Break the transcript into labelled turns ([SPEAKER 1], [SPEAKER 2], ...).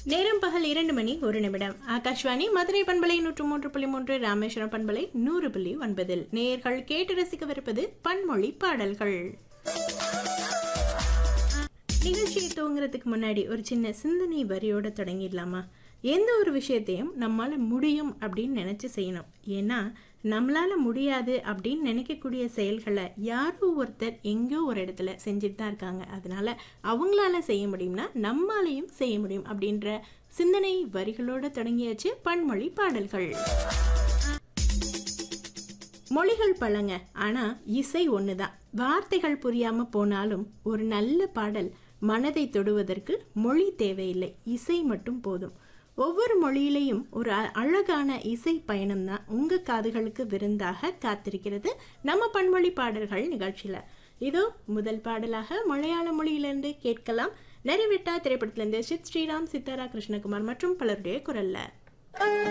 [SPEAKER 1] நேரம் பகல் இரண்டு மணி ஒரு நிமிடம் ஆகாஷ்வாணி மதுரை பண்பலை நூற்று மூன்று புள்ளி மூன்று ராமேஸ்வரம் பண்பலை நூறு புள்ளி ஒன்பதில் நேயர்கள் கேட்டு ரசிக்கவிருப்பது பன்மொழி பாடல்கள் நிகழ்ச்சியை துவங்குறதுக்கு முன்னாடி ஒரு சின்ன சிந்தனை வரியோட தொடங்கிடலாமா எந்த ஒரு விஷயத்தையும் நம்மால முடியும் அப்படின்னு நினைச்சு செய்யணும் ஏன்னா நம்மளால முடியாது அப்படின்னு நினைக்கக்கூடிய செயல்களை யாரோ ஒருத்தர் எங்கேயோ ஒரு இடத்துல செஞ்சுட்டு தான் இருக்காங்க அதனால அவங்களால செய்ய முடியும்னா நம்மாலையும் செய்ய முடியும் அப்படின்ற சிந்தனை வரிகளோட தொடங்கியாச்சு பன்மொழி பாடல்கள் மொழிகள் பலங்க ஆனா இசை ஒண்ணுதான் வார்த்தைகள் புரியாம போனாலும் ஒரு நல்ல பாடல் மனதை தொடுவதற்கு மொழி தேவையில்லை இசை மட்டும் போதும் ஒவ்வொரு மொழியிலையும் ஒரு அ- அழகான இசை பயணம் தான் உங்க காதுகளுக்கு விருந்தாக காத்திருக்கிறது நம்ம பன்மொழி பாடல்கள் நிகழ்ச்சியில இதோ முதல் பாடலாக மலையாள மொழியிலிருந்து கேட்கலாம் நிறைவேட்டா திரைப்படத்திலிருந்து சித் ஸ்ரீராம் சித்தாரா கிருஷ்ணகுமார் மற்றும் பலருடைய குரல்ல